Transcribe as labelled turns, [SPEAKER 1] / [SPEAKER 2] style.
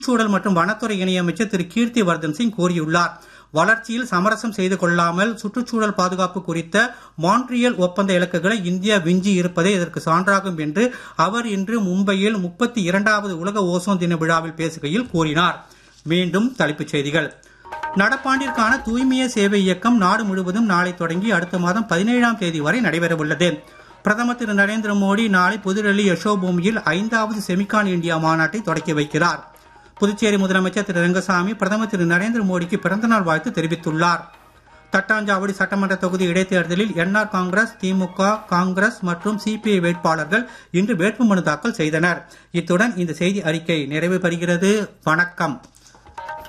[SPEAKER 1] சுற்றுச்சூழல் மற்றும் வனத்துறை இணையமைச்சர் திரு கீர்த்தி வர்தன் சிங் கூறியுள்ளார் வளர்ச்சியில் சமரசம் செய்து கொள்ளாமல் சுற்றுச்சூழல் பாதுகாப்பு குறித்த மான்ட்ரியல் ஒப்பந்த இலக்குகளை இந்தியா விஞ்சி இருப்பதே இதற்கு சான்றாகும் என்று அவர் இன்று மும்பையில் முப்பத்தி இரண்டாவது உலக ஓசோன் தின விழாவில் பேசுகையில் கூறினார் மீண்டும் தலைப்புச் செய்திகள் நடப்பாண்டிற்கான தூய்மைய சேவை இயக்கம் நாடு முழுவதும் நாளை தொடங்கி அடுத்த மாதம் பதினேழாம் தேதி வரை நடைபெறவுள்ளது பிரதமர் திரு நரேந்திர மோடி நாளை புதுடெல்லி யசோபூமியில் ஐந்தாவது செமிகான் இந்தியா மாநாட்டை தொடக்கி வைக்கிறார் புதுச்சேரி முதலமைச்சர் திரு ரங்கசாமி பிரதமர் திரு நரேந்திர மோடிக்கு பிறந்தநாள் வாழ்த்து தெரிவித்துள்ளார் தட்டாஞ்சாவடி சட்டமன்ற தொகுதி இடைத்தேர்தலில் என்ஆர் காங்கிரஸ் திமுக காங்கிரஸ் மற்றும் சிபிஐ வேட்பாளர்கள் இன்று வேட்புமனு தாக்கல் செய்தனர் இத்துடன் இந்த செய்தி அறிக்கை நிறைவு பெறுகிறது வணக்கம்